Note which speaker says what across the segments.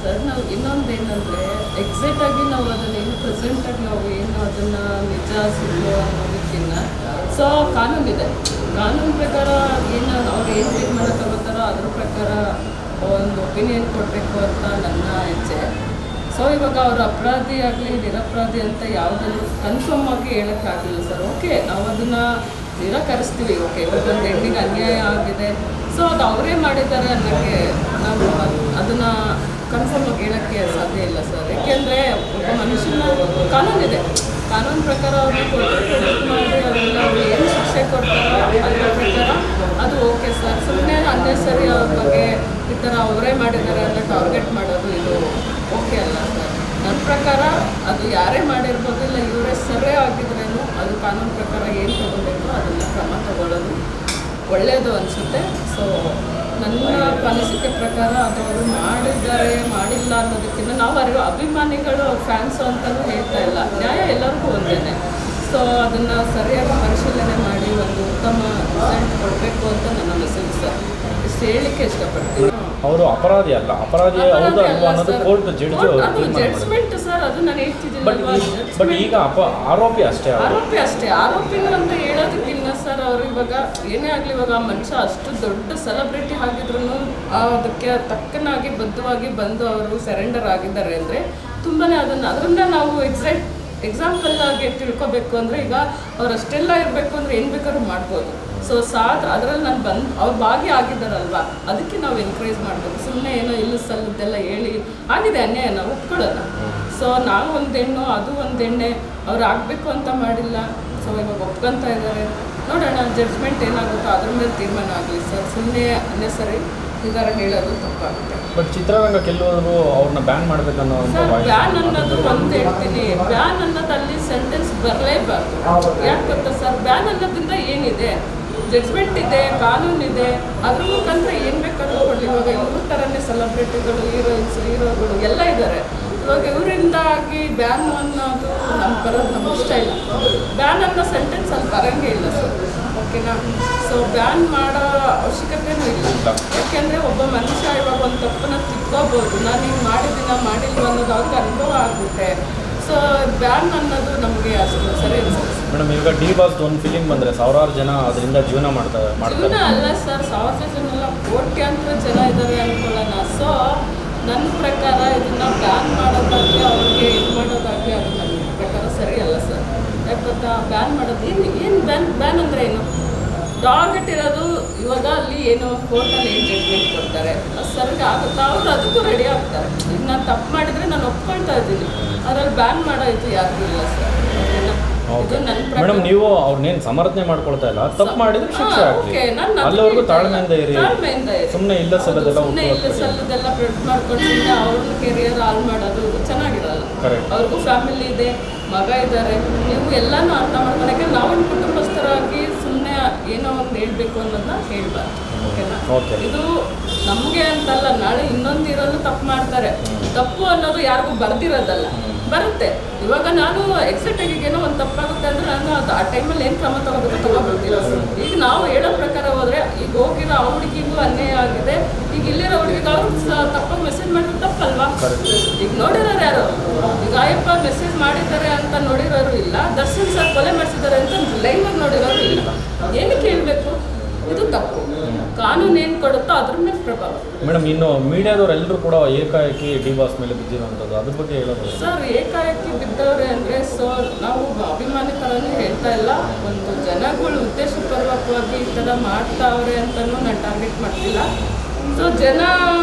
Speaker 1: Sir ನಾವು ಇನ್ನೊಂದು ಏನಂದರೆ ಎಕ್ಸಾಕ್ಟಾಗಿ ನಾವು ಅದನ್ನು ಏನು ಪ್ರೆಸೆಂಟಾಗಿ ನಾವು ಏನು ಅದನ್ನು ನಿಜ ಸುಳ್ಳು ಅನ್ನೋದಕ್ಕಿಂತ ಸೊ ಕಾನೂನಿದೆ ಕಾನೂನು ಪ್ರಕಾರ ಏನು ಅವ್ರು ಏನು ತೀರ್ಮಾನ ತಗೋತಾರೋ ಅದ್ರ ಪ್ರಕಾರ ಒಂದು ಒಪಿನಿಯನ್ ಕೊಡಬೇಕು ಅಂತ ನನ್ನ ಇಚ್ಛೆ ಸೊ ಇವಾಗ ಅವರು ಅಪರಾಧಿ ಆಗಲಿ ನಿರಪರಾಧಿ ಅಂತ ಯಾವುದನ್ನು ಕನ್ಫರ್ಮ್ ಆಗಿ ಹೇಳೋಕ್ಕಾಗಲಿಲ್ಲ ಸರ್ ಓಕೆ ನಾವು ಅದನ್ನು ನಿರಾಕರಿಸ್ತೀವಿ ಓಕೆ ಇವಾಗ ಒಂದು ಹೆಣ್ಣಿಗೆ ಅನ್ಯಾಯ ಆಗಿದೆ ಸೊ ಅದು ಅವರೇ ಮಾಡಿದ್ದಾರೆ ಅನ್ನೋಕ್ಕೆ ನಾವು ಅದನ್ನು ಕನ್ಫರ್ಮ್ ಆಗಿ ಹೇಳೋಕ್ಕೆ ಸಾಧ್ಯ ಇಲ್ಲ ಸರ್ ಏಕೆಂದರೆ ಒಬ್ಬ ಮನುಷ್ಯನ ಕಾನೂನಿದೆ ಕಾನೂನು ಪ್ರಕಾರ ಅವ್ರನ್ನ ಕೊಟ್ಟು ಮಾಡಿ ಅವರೆಲ್ಲ ಅವ್ರು ಏನು ಶಿಕ್ಷೆ ಕೊಡ್ತಾರೋ ಅದ್ರ ಪ್ರಕಾರ ಅದು ಓಕೆ ಸರ್ ಸುಮ್ಮನೆ ಅನ್ನೆಸರಿ ಅವ್ರ ಬಗ್ಗೆ ಈ ಥರ ಅವರೇ ಮಾಡಿದ್ದಾರೆ ಅಂತ ಟಾರ್ಗೆಟ್ ಮಾಡೋದು ಇದು ಓಕೆ ಅಲ್ಲ ಸರ್ ನನ್ನ ಪ್ರಕಾರ ಅದು ಯಾರೇ ಮಾಡಿರ್ಬೋದು ಇಲ್ಲ ಇವರೇ ಸರೇ ಆಗಿದ್ರೇನು ಅದು ಕಾನೂನು ಪ್ರಕಾರ ಏನು ತಗೋಬೇಕು ಅದನ್ನ ಕ್ರಮ ತಗೊಳ್ಳೋದು ಒಳ್ಳೆಯದು ಅನಿಸುತ್ತೆ ಸೊ ನನ್ನ ಅನಿಸಿಕೆ ಪ್ರಕಾರ ಅದು ಅವರು ಮಾಡಿದ್ದಾರೆ ಮಾಡಿಲ್ಲ ಅನ್ನೋದಕ್ಕಿಂತ ನಾವು ಅರಿವು ಅಭಿಮಾನಿಗಳು ಫ್ಯಾನ್ಸು ಅಂತಲೂ ಹೇಳ್ತಾ ಇಲ್ಲ ನ್ಯಾಯ ಎಲ್ಲರಿಗೂ ಒಂದೇನೆ ಸೊ ಅದನ್ನು ಸರಿಯಾಗಿ ಪರಿಶೀಲನೆ ಮಾಡಿ ಒಂದು ಉತ್ತಮ ರಿಸಲ್ಟ್ ಕೊಡಬೇಕು ಅಂತ ನನ್ನ ಮೆಸೇಜ್ ಸರ್ ಇಷ್ಟು ಹೇಳಲಿಕ್ಕೆ ಇಷ್ಟಪಡ್ತೀನಿ
Speaker 2: ಅವರು ಅಪರಾಧಿ ಅಲ್ಲ ಅಪರಾಧಿ ಹೌದಾ ಅಲ್ವಾ ಅನ್ನೋದು ಕೋರ್ಟ್ ಜಡ್ಜ್ ಅವರು
Speaker 1: ಅದು
Speaker 2: ತೀರ್ಮಾನ ಮಾಡಿದ್ರು
Speaker 1: ಜಡ್ಜ್ಮೆಂಟ್ ಸರ್ ಅದು ನಾನು
Speaker 2: ಬಟ್
Speaker 1: ಹೇಳ್ತಿದ್ದೀನಿ
Speaker 2: ಬಟ್ ಈಗ ಅಪ ಆರೋಪಿ ಅಷ್ಟೇ ಅವರು
Speaker 1: ಆರೋಪಿ ಅಷ್ಟೇ ಆರೋಪಿಗಳು ಅಂತ ಹೇಳೋದಕ್ಕಿಂತ ಸರ್ ಅವ್ರು ಇವಾಗ ಏನೇ ಆಗಲಿ ಇವಾಗ ಆ ಮನುಷ್ಯ ಅಷ್ಟು ದೊಡ್ಡ ಸೆಲೆಬ್ರಿಟಿ ಆಗಿದ್ರು ಅದಕ್ಕೆ ತಕ್ಕನಾಗಿ ಬದ್ಧವಾಗಿ ಬಂದು ಅವರು ಸರೆಂಡರ್ ಆಗಿದ್ದಾರೆ ಅಂದರೆ ತುಂಬಾ ಅದನ್ನು ಅದರಿಂದ ನಾವು ಎಕ್ಸಾಕ್ಟ್ ಎಕ್ಸಾಂಪಲ್ ಆಗಿ ತಿಳ್ಕೊಬೇಕು ಅಂದರೆ ಈಗ ಅವ್ರು ಅಷ್ಟೆಲ್ಲ ಇರಬೇಕು ಅಂದರೆ ಏನು ಬೇಕಾದ್ರೂ ಮಾಡ್ಬೋದು ಸೊ ಸಾಥ್ ಅದರಲ್ಲಿ ನಾನು ಬಂದು ಅವ್ರು ಭಾಗಿ ಆಗಿದ್ದಾರಲ್ವಾ ಅದಕ್ಕೆ ನಾವು ಎನ್ಕರೇಜ್ ಮಾಡಬೇಕು ಸುಮ್ಮನೆ ಏನೋ ಇಲ್ಲ ಸಲ್ಲದ್ದೆಲ್ಲ ಹೇಳಿ ಆಗಿದೆ ಅನ್ಯಾಯ ನಾವು ಒಪ್ಕೊಳ್ಳೋಣ ಸೊ ನಾವು ಒಂದು ಹೆಣ್ಣು ಅದು ಒಂದು ಎಣ್ಣೆ ಅವ್ರು ಆಗಬೇಕು ಅಂತ ಮಾಡಿಲ್ಲ ಸೊ ಇವಾಗ ಒಪ್ಕೊಂತ ಇದ್ದಾರೆ ನೋಡೋಣ ಜಡ್ಜ್ಮೆಂಟ್ ಏನಾಗುತ್ತೋ ಅದ್ರ ಮೇಲೆ ತೀರ್ಮಾನ ಆಗಲಿ ಸರ್ ಸುಮ್ಮನೆ ಅನ್ನೆಸರಿ ಇದರ ಹೇಳೋದು ತಪ್ಪಾಗುತ್ತೆ
Speaker 2: ಬಟ್ ಚಿತ್ರರಂಗ ಕೆಲವರು ಅವ್ರನ್ನ ಬ್ಯಾನ್ ಮಾಡ್ಬೇಕನ್ನೋ ಒಂದು
Speaker 1: ಸರ್
Speaker 2: voice
Speaker 1: ಬ್ಯಾನ್ ಅನ್ನೋದು ಒಂದು ಹೇಳ್ತೀನಿ ಬ್ಯಾನ್ ಅನ್ನೋದು ಅಲ್ಲಿ ಸೆಂಟೆನ್ಸ್ ಬರಲೇಬಾರ್ದು ಯಾಕೆ ಗೊತ್ತಾ ಸರ್ ಬ್ಯಾನ್ ಅನ್ನೋದ್ರಿಂದ ಏನಿದೆ ಜಡ್ಜ್ಮೆಂಟ್ ಇದೆ ಕಾನೂನಿದೆ ಅದ್ರ ಮುಖಾಂತರ ಏನು ಬೇಕಾದ್ರೂ ಕೊಡಲಿ ಇವಾಗ ಇವ್ರ ಥರನೇ ಸೆಲೆಬ್ರಿಟಿಗಳು ಹೀರೋಯಿನ್ಸ್ ಹೀರೋಗಳು ಎಲ್ಲ ಇದ್ದಾರೆ ಇವಾಗ ಇವರಿಂದಾಗಿ ಬ್ಯಾನ್ ಅನ್ನೋದು ನಮ್ಗೆ ಬರೋದು ನಮ್ಗೆ ಇಷ್ಟ ಇಲ್ಲ ಬ್ಯಾನ್ ಅನ್ನೋ ಸೆಂಟೆನ್ಸ್ ಅಲ್ಲಿ ಬರೋಂಗೇ ಇಲ್ಲ ಸರ್ ಓಕೆನಾ ಸೊ ಬ್ಯಾನ್ ಮಾಡೋ ಅವಶ್ಯಕತೆನೂ ಇಲ್ಲ ಯಾಕೆಂದರೆ ಒಬ್ಬ ಮನುಷ್ಯ ಇವಾಗ ಒಂದು ತಪ್ಪನ್ನ ತಿಕ್ಕೋಬೋದು ನಾನು ಹಿಂಗೆ ಮಾಡಿದ್ದೀನ ಮಾಡಿಲ್ವ ಅನ್ನೋದು ಅವ್ರಿಗೆ ಅನುಭವ ಆಗುತ್ತೆ ಸೊ ಬ್ಯಾನ್ ಅನ್ನೋದು ನಮಗೆ ಅಷ್ಟು ಸರಿ ಅನ್ಸುತ್ತೆ
Speaker 2: ಮೇಡಮ್ ಈಗ ಡಿ ಬಾಸ್ ಒಂದು ಫಿಲಿಂ ಬಂದರೆ ಸಾವಿರಾರು ಜನ ಅದರಿಂದ ಜೀವನ ಮಾಡ್ತಾರೆ
Speaker 1: ಜೀವನ
Speaker 2: ಮಾಡ್ತಾರೆ
Speaker 1: ಅಲ್ಲ ಸರ್ ಸಾವಿರ ಜನ ಅಲ್ಲ ಕೋಟ್ಯಾಂತರ ಜನ ಇದ್ದಾರೆ ಅನ್ಕೊಳ್ಳೋಣ ಸೊ ನನ್ನ ಪ್ರಕಾರ ಇದನ್ನ ಬ್ಯಾನ್ ಮಾಡೋದಾಗಲಿ ಅವ್ರಿಗೆ ಇದು ಮಾಡೋದಾಗಲಿ ಅದು ನನ್ನ ಪ್ರಕಾರ ಸರಿ ಅಲ್ಲ ಸರ್ ಯಾಕೆ ಗೊತ್ತಾ ಬ್ಯಾನ್ ಮಾಡೋದು ಏನು ಏನು ಬ್ಯಾನ್ ಬ್ಯಾನ್ ಅಂದರೆ ಏನು ಟಾರ್ಗೆಟ್ ಇರೋದು ಇವಾಗ ಅಲ್ಲಿ ಏನು ಕೋರ್ಟಲ್ಲಿ ಏನು ಜಡ್ಜ್ಮೆಂಟ್ ಕೊಡ್ತಾರೆ ಅದು ಸರಿಗೆ ಆಗುತ್ತಾ ಅವ್ರು ಅದಕ್ಕೂ ರೆಡಿ ಆಗ್ತಾರೆ ಈಗ ನಾನು ತಪ್ಪು ಮಾಡಿದರೆ ನಾನು ಒಪ್ಕೊಳ್ತಾ ಇದ್ದೀನಿ ಅದ್ರಲ್ಲಿ ಬ್ಯಾನ್ ಮಾಡೋ ಇದು ಯಾರಿಗೂ ಇಲ್ಲ ಸರ್ ಓಕೆನಾ ಇದು ನನ್ನ ಪ್ರಕಾರ
Speaker 2: ಮೇಡಮ್ ನೀವು ಅವ್ರನ್ನೇನು ಸಮರ್ಥನೆ ಮಾಡ್ಕೊಳ್ತಾ ಇಲ್ಲ ತಪ್ಪು ಮಾಡಿದ್ರೆ ಶಿಕ್ಷೆ
Speaker 1: ಹಾ,
Speaker 2: ಆಗ್ಲಿ
Speaker 1: ಓಕೆ, ನಾನ್ ಅದನ್ನ
Speaker 2: ಅಲ್ಲಿವರೆಗೂ
Speaker 1: ಹೇಳ್ತಾ
Speaker 2: ತಾಳ್ಮೆಯಿಂದ
Speaker 1: ಇಲ್ಲ.
Speaker 2: ಇರಿ
Speaker 1: ತಾಳ್ಮೆಯಿಂದ ಇರಿ.
Speaker 2: ಸುಮ್ಮನೆ ಇಲ್ಲ
Speaker 1: ಹೌದು,
Speaker 2: ಸಲ್ಲದೆಲ್ಲ
Speaker 1: ಸುಮ್ನೆ ಇಲ್ಲ ಸಲ್ಲದೆಲ್ಲ ಪ್ರೆಡ್ ಮಾಡ್ಕೊಂಡು ಸುಮ್ಮನೆ ಅವ್ರನ್ನ ಕೆರಿಯರ್ ಹಾಳು ಮಾಡೋದು ಇದು ಚೆನ್ನಾಗಿರಲ್ಲ
Speaker 2: ಕರೆಕ್ಟ್
Speaker 1: ಅವ್ರಿಗೂ ಫ್ಯಾಮಿಲಿ ಇದೆ ಮಗ ಇದ್ದಾರೆ ನೀವು ಎಲ್ಲಾನು ಅರ್ಥ ಮಾಡ್ಕೊಳಕ್ಕೆ ನಾವೊಂದು ಕುಟುಂಬಸ್ಥರಾಗಿ ಸುಮ್ಮನೆ ಏನೋ ಒಂದು ಹೇಳ್ಬೇಕು ಅನ್ನೋದನ್ನ ಹೇಳ್ಬಾರ್ದು ಓಕೆನಾ
Speaker 2: ಓಕೆ
Speaker 1: ಇದು ನಮಗೆ ಅಂತಲ್ಲ ನಾಳೆ ಇನ್ನೊಂದು ಇರೋದು ತಪ್ಪು ಮಾಡ್ತಾರೆ ತಪ್ಪು ಅನ್ನೋದು ಯಾರಿಗೂ ಬರ್ದಿರೋದಲ್ಲ ಬರುತ್ತೆ ಇವಾಗ ನಾನು ಎಕ್ಸೆಕ್ಟ್ ಆಗಿ ಏನೋ ಒಂದು ತಪ್ಪಾಗುತ್ತೆ ಅಂದ್ರೆ ನಾನು ಅದು ಆ ಟೈಮಲ್ಲಿ ಏನು ಕ್ರಮ ತಗೋಬೇಕು ತಗೋಬಿಡ್ತೀನಿ ಈಗ ನಾವು ಹೇಳೋ ಪ್ರಕಾರ ಹೋದ್ರೆ ಈಗ ಹೋಗಿರೋ ಆ ಹುಡುಗಿಗೂ ಅನ್ಯಾಯ ಆಗಿದೆ ಈಗ ಇಲ್ಲಿರೋ ಹುಡುಗಿಗೆ ಅವ್ರು ತಪ್ಪಾಗಿ ಮೆಸೇಜ್ ಮಾಡಿದ್ರೆ ತಪ್ಪಲ್ವಾ ಈಗ ನೋಡಿರೋರು ಯಾರು ಈಗ ಆಯಪ್ಪ ಮೆಸೇಜ್ ಮಾಡಿದ್ದಾರೆ ಅಂತ ನೋಡಿರೋರು ಇಲ್ಲ ದರ್ಶನ್ ಸರ್ ಕೊಲೆ ಮಾಡಿಸಿದ್ದಾರೆ ಅಂತ ಲೈವ್ ಆಗಿ ನೋಡಿರೋರು ಇಲ್ಲ ಏನಕ್ಕೆ ಹೇಳ್ಬೇಕು ಇದು ತಪ್ಪು ಕಾನೂನು ಏನು ಕೊಡುತ್ತೋ ಅದ್ರ ಮೇಲೆ ಪ್ರಭಾವ
Speaker 2: ಮೇಡಮ್ ಇನ್ನು ಮೀಡಿಯಾದವ್ರು ಎಲ್ಲರೂ ಕೂಡ ಏಕಾಏಕಿ ಡಿ ಬಾಸ್ ಮೇಲೆ ಬಿದ್ದಿರೋಂಥದ್ದು ಅದ್ರ ಬಗ್ಗೆ ಹೇಳೋದು
Speaker 1: ಸರ್ ಏಕಾಏಕಿ ಬಿದ್ದವ್ರೆ ಅಂದರೆ ಸೊ ನಾವು ಅಭಿಮಾನಿ ಥರನೇ ಹೇಳ್ತಾ ಇಲ್ಲ ಒಂದು ಜನಗಳು ಉದ್ದೇಶಪೂರ್ವಕವಾಗಿ ಈ ಥರ ಮಾಡ್ತಾವ್ರೆ ಅಂತಲೂ ನಾನು ಟಾರ್ಗೆಟ್ ಮಾಡ್ತಿಲ್ಲ ಸೊ ಜನ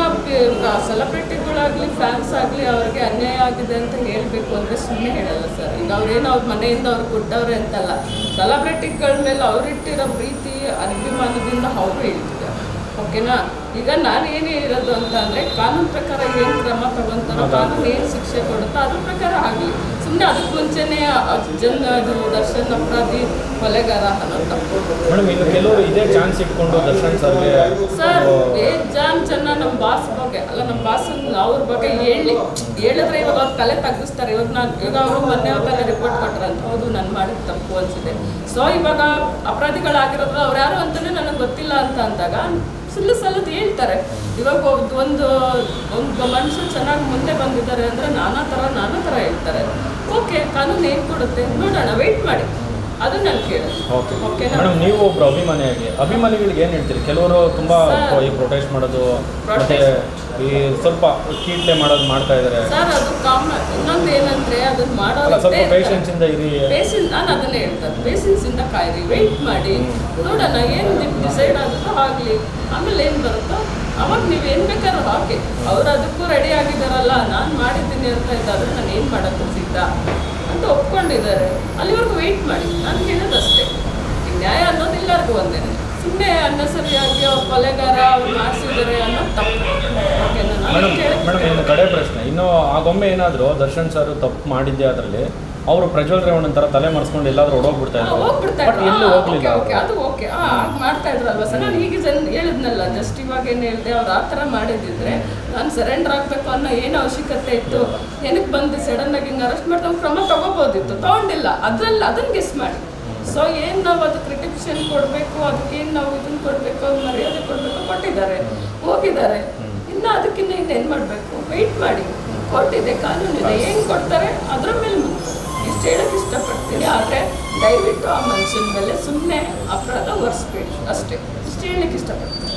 Speaker 1: ಸೆಲೆಬ್ರಿಟಿಗಳಾಗಲಿ ಫ್ಯಾನ್ಸ್ ಆಗಲಿ ಅವ್ರಿಗೆ ಅನ್ಯಾಯ ಆಗಿದೆ ಅಂತ ಹೇಳಬೇಕು ಅಂದರೆ ಸುಮ್ಮನೆ ಹೇಳಲ್ಲ ಸರ್ ಈಗ ಅವ್ರೇನು ಅವ್ರ ಮನೆಯಿಂದ ಅವ್ರು ಕೊಟ್ಟವ್ರೆ ಅಂತಲ್ಲ ಸೆಲೆಬ್ರಿಟಿಗಳ ಮೇಲೆ ಅವರಿಟ್ಟಿರೋ ಪ್ರೀತಿ ಅಭಿಮಾನದಿಂದ ಅವರು ಹೇಳ್ತಿದ್ದಾರೆ ಓಕೆನಾ ಈಗ ನಾನು ಏನು ಹೇಳೋದು ಅಂತ ಅಂದರೆ ಕಾನೂನು ಪ್ರಕಾರ ಏನು ಕ್ರಮ ತಗೊಂತಾರೋ ಕಾನೂನು ಏನು ಶಿಕ್ಷೆ ಕೊಡುತ್ತೋ ಅದ್ರ ಪ್ರಕಾರ ಆಗಲಿ ಸುಮ್ಮನೆ ಅದಕ್ಕೆ ಮುಂಚೆನೇ ಜನ ಅದು ದರ್ಶನ್ ಅಪರಾಧಿ ಕೊಲೆಗಾರ ಅನ್ನೋದು ತಪ್ಪು
Speaker 2: ಮೇಡಮ್ ಇನ್ನು ಕೆಲವರು ಇದೇ ಚಾನ್ಸ್ ಇಟ್ಕೊಂಡು ದರ್ಶನ್ ಸರ್ಗೆ
Speaker 1: ಸರ್ ಬೇಜಾನ್ ಜನ ನಮ್ಮ ಬಾಸ್ ಬಗ್ಗೆ ಅಲ್ಲ ನಮ್ಮ ಬಾಸ್ ಅವ್ರ ಬಗ್ಗೆ ಹೇಳಿ ಹೇಳಿದ್ರೆ ಇವಾಗ ಅವ್ರು ತಲೆ ತಗ್ಗಿಸ್ತಾರೆ ಇವಾಗ ನಾನು ಈಗ ಅವರು ಮೊನ್ನೆ ತಾನೇ ರಿಪೋರ್ಟ್ ಕೊಟ್ರಂತ ಹೌದು ನಾನು ಮಾಡಿದ ತಪ್ಪು ಅನ್ಸಿದೆ ಸೊ ಇವಾಗ ಅಪರಾಧಿಗಳಾಗಿರೋದು ಅವ್ರು ಯಾರು ಅಂತಾನೆ ನನಗೆ ಗೊತ್ತಿಲ್ಲ ಅಂತ ಅಂದಾಗ ಸುಳ್ಳು ಸಲ್ಲದು ಹೇಳ್ತಾರೆ ಇವಾಗ ಒಬ್ಬ- ಒಂದು ಒಂದು ಮನುಷ್ಯ ಚೆನ್ನಾಗಿ ಮುಂದೆ ಬಂದಿದ್ದಾರೆ ಅಂದರೆ ನಾನಾ ಥರ ನಾನಾ ಥರ ಹೇಳ್ತಾರೆ ಓಕೆ ಕಾನೂನು ಏನು ಕೊಡುತ್ತೆ ನೋಡೋಣ ವೆಯ್ಟ್ ಮಾಡಿ ಅದು ನಾನು ಕೇಳೋದು
Speaker 2: ಓಕೆ
Speaker 1: ಓಕೆನಾ
Speaker 2: ಮೇಡಮ್ ನೀವು ಒಬ್ರು ಅಭಿಮಾನಿಯಾಗಿ ಅಭಿಮಾನಿಗಳಿಗೆ ಏನು ಹೇಳ್ತೀರಿ ಕೆಲವರು ತುಂಬ
Speaker 1: ಸರ್.
Speaker 2: ಈ ಪ್ರೊಟೆಸ್ಟ್ ಮಾಡೋದು ಮತ್ತೆ ಈ ಸ್ವಲ್ಪ ಕೀಟ್ಲೆ ಮಾಡೋದು ಮಾಡ್ತಾ ಇದ್ದಾರೆ
Speaker 1: ಸರ್ ಅದು ಕಾಮನ್ ಇನ್ನೊಂದು ಏನಂದ್ರೆ ಅದನ್ನ
Speaker 2: ಅಲ್ಲ ಸ್ವಲ್ಪ
Speaker 1: ಮಾಡೋದು
Speaker 2: ಪೇಷನ್ಸ್ ಇಂದ ಇರಿ
Speaker 1: ಪೇಷನ್ಸ್ ನಾನು ಅದನ್ನೇ ಹೇಳ್ತಾರೆ ಪೇಷನ್ಸ್ ಇಂದ ಕಾಯಿರಿ ವೆಯ್ಟ್ ಮಾಡಿ ನೋಡೋಣ ಏನು ಡಿಸೈಡ್ ಆಗುತ್ತೋ ಆಗಲಿ ಆಮೇಲೆ ಏನು ಬರುತ್ತೋ ಅವಾಗ ನೀವು ಏನು ಬೇಕಾದ್ರೂ ಹಾಕಿ ಅವ್ರು ಅದಕ್ಕೂ ರೆಡಿ ಆಗಿದ್ದಾರಲ್ಲ ನಾನು ಮಾಡಿದ್ದೀನಿ ಅಂತ ಇದ್ದಾದ್ರೆ ನಾನು ಏನು ಮಾಡೋಕ್ಕೂ ಸಿದ್ಧ ಅಂತ ಒಪ್ಕೊಂಡಿದ್ದಾರೆ ಅಲ್ಲಿವರೆಗೂ ವೆಯ್ಟ್ ಮಾಡಿ ನಾನು ಹೇಳೋದು ಅಷ್ಟೇ ಈಗ ನ್ಯಾಯ ಅನ್ನೋದು ಎಲ್ಲರಿಗೂ ಒಂದೇ ಸುಮ್ಮನೆ ಅನ್ನಸರಿಯಾಗಿ ಅವ್ರು ಕೊಲೆಗಾರ ಅವ್ರು ಮಾಡಿಸಿದ್ದಾರೆ ಅನ್ನೋದು ತಪ್ಪು ಓಕೆನಾ ನಾನು
Speaker 2: ಮೇಡಮ್
Speaker 1: ಕೇಳೋದು
Speaker 2: ಮೇಡಮ್ ಇನ್ನು ಕಡೆ ಪ್ರಶ್ನೆ ಇನ್ನು ಆಗೊಮ್ಮೆ ಏನಾದರೂ ದರ್ಶನ್ ಸರ್ ತಪ್ಪು ಮಾಡಿದ್ದೆ ಅದರಲ್ಲಿ ಅವರು ಪ್ರಜ್ವಲ್ ರೇವಣ್ಣನ ಥರ ತಲೆ ಮರೆಸ್ಕೊಂಡು ಎಲ್ಲಾದ್ರೂ ಹೊಡೋಗ್ಬಿಡ್ತಾ
Speaker 1: ಆ,
Speaker 2: ಇದ್ರು
Speaker 1: ಹೋಗ್ಬಿಡ್ತಾ
Speaker 2: ಬಟ್
Speaker 1: ಇದ್ರು.
Speaker 2: ಎಲ್ಲೂ
Speaker 1: ಆ,
Speaker 2: ಹೋಗ್ಲಿಲ್ಲ
Speaker 1: ಓಕೆ, ಓಕೆ, ಅದು ಓಕೆ ಆ, ಹಾಗ್ ಮಾಡ್ತಾ ಇದ್ರಲ್ವಾ ಸರ್ ನಾನು ಹೀಗೆ ಜನ ಹೇಳಿದ್ನಲ್ಲ ಜಸ್ಟ್ ಇವಾಗ ಏನು ಹೇಳಿದೆ ಅವ್ರು ಆ ಥರ ಮಾಡಿದಿದ್ರೆ ನಾನು ಸರೆಂಡರ್ ಆಗಬೇಕು ಅನ್ನೋ ಏನು ಅವಶ್ಯಕತೆ ಇತ್ತು ಏನಕ್ಕೆ ಬಂದು ಸಡನ್ ಆಗಿ ಹಿಂಗೆ ಅರೆಸ್ಟ್ ಮಾಡಿದ್ರೆ ಕ್ರಮ ತಗೋಬೋದಿತ್ತು ತಗೊಂಡಿಲ್ಲ ಅದ್ರಲ್ಲಿ ಅದನ್ನ ಗೆಸ್ ಮಾಡಿ ಸೊ ಏನು ನಾವು ಅದಕ್ಕೆ ರಿಟೆಕ್ಷನ್ ಕೊಡಬೇಕು ಅದಕ್ಕೇನು ನಾವು ಇದನ್ನ ಕೊಡಬೇಕು ಮರ್ಯಾದೆ ಕೊಡಬೇಕು ಕೊಟ್ಟಿದ್ದಾರೆ ಹೋಗಿದ್ದಾರೆ ಇನ್ನು ಅದಕ್ಕಿಂತ ಇನ್ನೇನು ಮಾಡಬೇಕು ವೆಯ್ಟ್ ಮಾಡಿ ಕೊಟ್ಟಿದೆ ಕಾನೂನಿದೆ ಏನು ಕೊಡ್ತಾರೆ ಅದ್ರ ಮೇಲೆ ಮುಂದೆ ಇಷ್ಟು ಹೇಳಕ್ಕೆ ಇಷ್ಟಪಡ್ತೀನಿ ಆದರೆ ದಯವಿಟ್ಟು ಆ ಮನುಷ್ಯನ ಮೇಲೆ ಸುಮ್ಮನೆ ಅಪರಾಧ ಒರೆಸ್ಬೇಡಿ ಅಷ್ಟೇ ಇಷ್ಟು ಹೇಳಕ್ಕೆ ಇಷ್ಟಪಡ್ತೀನಿ